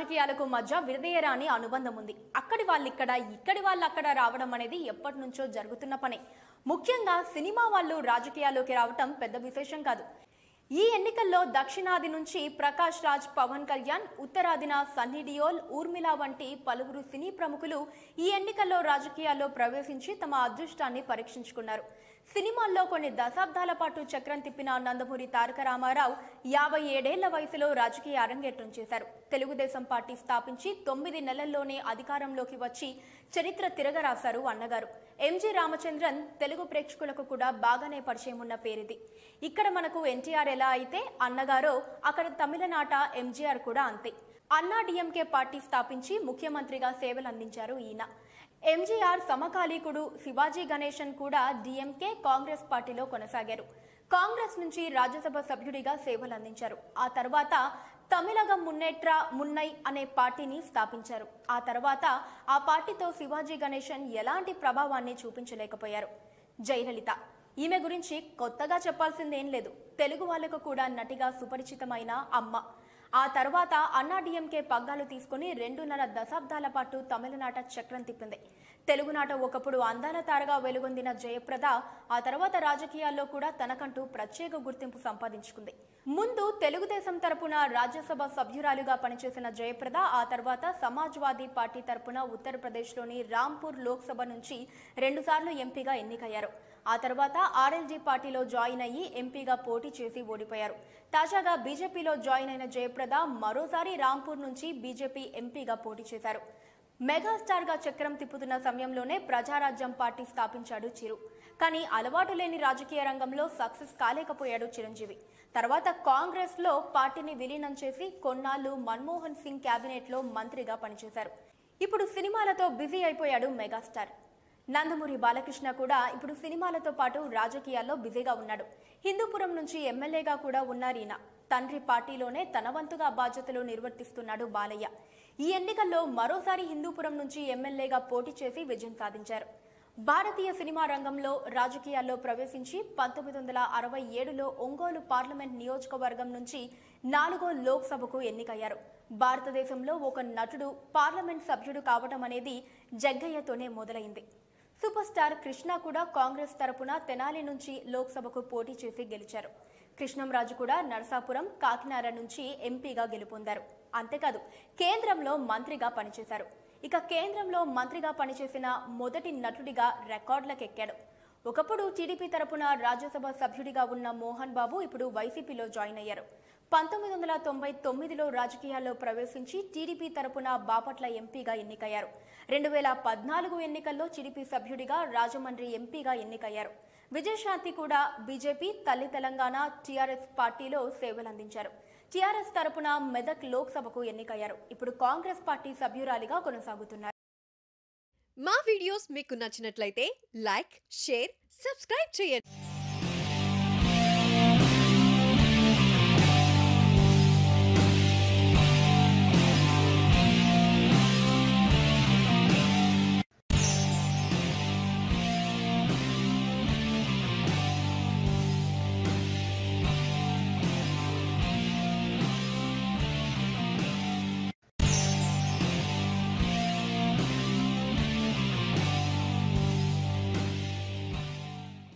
రాజకీయాలకు మధ్య విడదీయరాని అనుబంధం ఉంది అక్కడి వాళ్ళు ఇక్కడ ఇక్కడి వాళ్ళు అక్కడ రావడం అనేది ఎప్పటి నుంచో జరుగుతున్న పనే ముఖ్యంగా సినిమా వాళ్ళు రాజకీయాల్లోకి రావటం పెద్ద విశేషం కాదు ఈ ఎన్నికల్లో దక్షిణాది నుంచి ప్రకాష్ రాజ్ పవన్ కళ్యాణ్ ఉత్తరాదిన సన్నీ డియోల్ ఊర్మిళ వంటి పలువురు సినీ ప్రముఖులు ఈ ఎన్నికల్లో రాజకీయాల్లో ప్రవేశించి తమ అదృష్టాన్ని పరీక్షించుకున్నారు సినిమాల్లో కొన్ని దశాబ్దాల పాటు చక్రం తిప్పిన నందమూరి తారక రామారావు యాభై ఏడేళ్ల వయసులో రాజకీయ అరంగేట్రం చేశారు తెలుగుదేశం పార్టీ స్థాపించి తొమ్మిది నెలల్లోనే అధికారంలోకి వచ్చి చరిత్ర తిరగరాశారు అన్నగారు ఎంజి రామచంద్రన్ తెలుగు ప్రేక్షకులకు కూడా బాగానే పరిచయం ఉన్న పేరిది ఇక్కడ మనకు ఎన్టీఆర్ ఎలా అయితే అన్నగారో అక్కడ తమిళనాట ఎంజీఆర్ కూడా అంతే అన్నా డిఎంకే పార్టీ స్థాపించి ముఖ్యమంత్రిగా సేవలు అందించారు ఈయన ఎంజీఆర్ సమకాలీకుడు శివాజీ గణేశన్ కూడా డిఎంకే కాంగ్రెస్ పార్టీలో కొనసాగారు కాంగ్రెస్ నుంచి రాజ్యసభ సభ్యుడిగా సేవలు అందించారు ఆ తర్వాత తమిళగం మున్నేట్ర మున్నై అనే పార్టీని స్థాపించారు ఆ తర్వాత ఆ పార్టీతో శివాజీ గణేశన్ ఎలాంటి ప్రభావాన్ని చూపించలేకపోయారు జయలలిత ఈమె గురించి కొత్తగా చెప్పాల్సిందేం లేదు తెలుగు వాళ్లకు కూడా నటిగా సుపరిచితమైన అమ్మ ఆ తర్వాత అన్నా డిఎంకే పగ్గాలు తీసుకుని రెండున్నర దశాబ్దాల పాటు తమిళనాట చక్రం తిప్పింది తెలుగునాట ఒకప్పుడు అందాల తారగా వెలుగొందిన జయప్రద ఆ తర్వాత రాజకీయాల్లో కూడా తనకంటూ ప్రత్యేక గుర్తింపు సంపాదించుకుంది ముందు తెలుగుదేశం తరపున రాజ్యసభ సభ్యురాలుగా పనిచేసిన జయప్రద ఆ తర్వాత సమాజ్వాదీ పార్టీ తరపున ఉత్తరప్రదేశ్లోని రాంపూర్ లోక్సభ నుంచి రెండుసార్లు ఎంపీగా ఎన్నికయ్యారు ఆ తర్వాత ఆర్ఎల్జీ పార్టీలో జాయిన్ అయ్యి ఎంపీగా పోటీ చేసి ఓడిపోయారు తాజాగా బీజేపీలో జాయిన్ అయిన జయప్రద మరోసారి రాంపూర్ నుంచి బీజేపీ ఎంపీగా పోటీ చేశారు మెగాస్టార్ గా చక్రం తిప్పుతున్న సమయంలోనే ప్రజారాజ్యం పార్టీ స్థాపించాడు చిరు కానీ అలవాటు లేని రాజకీయ రంగంలో సక్సెస్ కాలేకపోయాడు చిరంజీవి తర్వాత కాంగ్రెస్ లో పార్టీని విలీనం చేసి కొన్నాళ్లు మన్మోహన్ సింగ్ కేబినెట్ లో మంత్రిగా పనిచేశారు ఇప్పుడు సినిమాలతో బిజీ అయిపోయాడు మెగాస్టార్ నందమూరి బాలకృష్ణ కూడా ఇప్పుడు సినిమాలతో పాటు రాజకీయాల్లో బిజీగా ఉన్నాడు హిందూపురం నుంచి ఎమ్మెల్యేగా కూడా ఉన్నారు ఈయన తండ్రి పార్టీలోనే తన వంతుగా బాధ్యతలు నిర్వర్తిస్తున్నాడు బాలయ్య ఈ ఎన్నికల్లో మరోసారి హిందూపురం నుంచి ఎమ్మెల్యేగా పోటీ చేసి విజయం సాధించారు భారతీయ సినిమా రంగంలో రాజకీయాల్లో ప్రవేశించి పంతొమ్మిది వందల అరవై ఏడులో ఒంగోలు పార్లమెంట్ నియోజకవర్గం నుంచి నాలుగో లోక్సభకు ఎన్నికయ్యారు భారతదేశంలో ఒక నటుడు పార్లమెంట్ సభ్యుడు కావటం అనేది జగ్గయ్యతోనే మొదలైంది సూపర్ స్టార్ కృష్ణ కూడా కాంగ్రెస్ తరపున తెనాలి నుంచి లోక్సభకు పోటీ చేసి గెలిచారు కృష్ణంరాజు కూడా నరసాపురం కాకినాడ నుంచి ఎంపీగా గెలుపొందారు అంతేకాదు కేంద్రంలో మంత్రిగా పనిచేశారు ఇక కేంద్రంలో మంత్రిగా పనిచేసిన మొదటి నటుడిగా రికార్డులకెక్కాడు ఒకప్పుడు టీడీపీ తరపున రాజ్యసభ సభ్యుడిగా ఉన్న మోహన్ బాబు ఇప్పుడు వైసీపీలో జాయిన్ అయ్యారు పంతొమ్మిది వందల తొంభై తొమ్మిదిలో రాజకీయాల్లో ప్రవేశించి టీడీపీ తరపున బాపట్ల ఎంపీగా ఎన్నికయ్యారు రెండు వేల పద్నాలుగు ఎన్నికల్లో టీడీపీ సభ్యుడిగా రాజమండ్రి ఎంపీగా ఎన్నికయ్యారు విజయశాంతి కూడా బీజేపీ తల్లి తెలంగాణ టీఆర్ఎస్ పార్టీలో సేవలందించారు టీఆర్ఎస్ తరపున మెదక్ లోక్సభకు ఎన్నికయ్యారు ఇప్పుడు కాంగ్రెస్ పార్టీ సభ్యురాలిగా కొనసాగుతున్నారు మా వీడియోస్ మీకు నచ్చినట్లయితే లైక్ షేర్ సబ్స్క్రైబ్ చేయండి